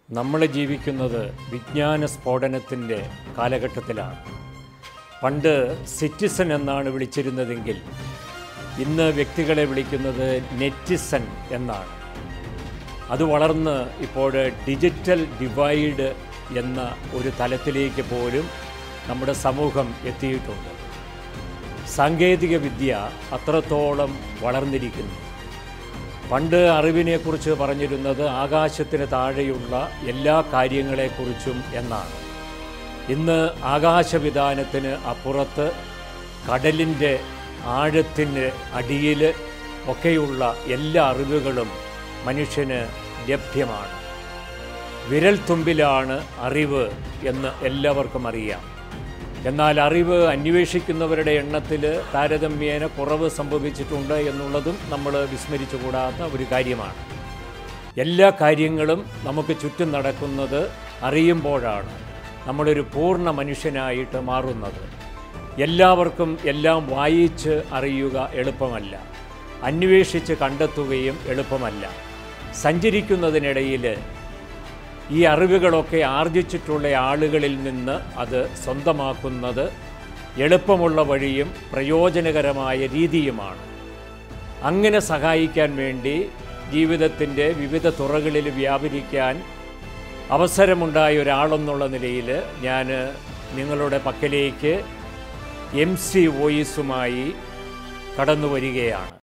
നമ്മൾ ജീവിക്കുന്നത് വിജ്ഞാന സ്ഫോടനത്തിൻ്റെ കാലഘട്ടത്തിലാണ് പണ്ട് സിറ്റിസൺ എന്നാണ് വിളിച്ചിരുന്നതെങ്കിൽ ഇന്ന് വ്യക്തികളെ വിളിക്കുന്നത് നെറ്റിസൺ എന്നാണ് അത് വളർന്ന് ഇപ്പോൾ ഡിജിറ്റൽ ഡിവൈഡ് എന്ന ഒരു തലത്തിലേക്ക് പോലും നമ്മുടെ സമൂഹം എത്തിയിട്ടുണ്ട് സാങ്കേതിക വിദ്യ അത്രത്തോളം വളർന്നിരിക്കുന്നു പണ്ട് അറിവിനെക്കുറിച്ച് പറഞ്ഞിരുന്നത് ആകാശത്തിന് താഴെയുള്ള എല്ലാ കാര്യങ്ങളെക്കുറിച്ചും എന്നാണ് ഇന്ന് ആകാശവിധാനത്തിന് അപ്പുറത്ത് കടലിൻ്റെ ആഴത്തിന് അടിയിൽ ഒക്കെയുള്ള എല്ലാ അറിവുകളും മനുഷ്യന് ലഭ്യമാണ് വിരൽ തുമ്പിലാണ് അറിവ് എന്ന് എല്ലാവർക്കും അറിയാം എന്നാൽ അറിവ് അന്വേഷിക്കുന്നവരുടെ എണ്ണത്തിൽ താരതമ്യേന കുറവ് സംഭവിച്ചിട്ടുണ്ട് എന്നുള്ളതും നമ്മൾ വിസ്മരിച്ചുകൂടാത്ത ഒരു കാര്യമാണ് എല്ലാ കാര്യങ്ങളും നമുക്ക് ചുറ്റും നടക്കുന്നത് അറിയുമ്പോഴാണ് നമ്മളൊരു പൂർണ്ണ മനുഷ്യനായിട്ട് മാറുന്നത് എല്ലാവർക്കും എല്ലാം വായിച്ച് അറിയുക എളുപ്പമല്ല അന്വേഷിച്ച് കണ്ടെത്തുകയും എളുപ്പമല്ല സഞ്ചരിക്കുന്നതിനിടയിൽ ഈ അറിവുകളൊക്കെ ആർജിച്ചിട്ടുള്ള ആളുകളിൽ നിന്ന് അത് സ്വന്തമാക്കുന്നത് എളുപ്പമുള്ള വഴിയും പ്രയോജനകരമായ രീതിയുമാണ് അങ്ങനെ സഹായിക്കാൻ വേണ്ടി ജീവിതത്തിൻ്റെ വിവിധ തുറകളിൽ വ്യാപരിക്കാൻ അവസരമുണ്ടായ ഒരാളെന്നുള്ള നിലയിൽ ഞാൻ നിങ്ങളുടെ പക്കലേക്ക് എം സി വോയിസുമായി കടന്നു വരികയാണ്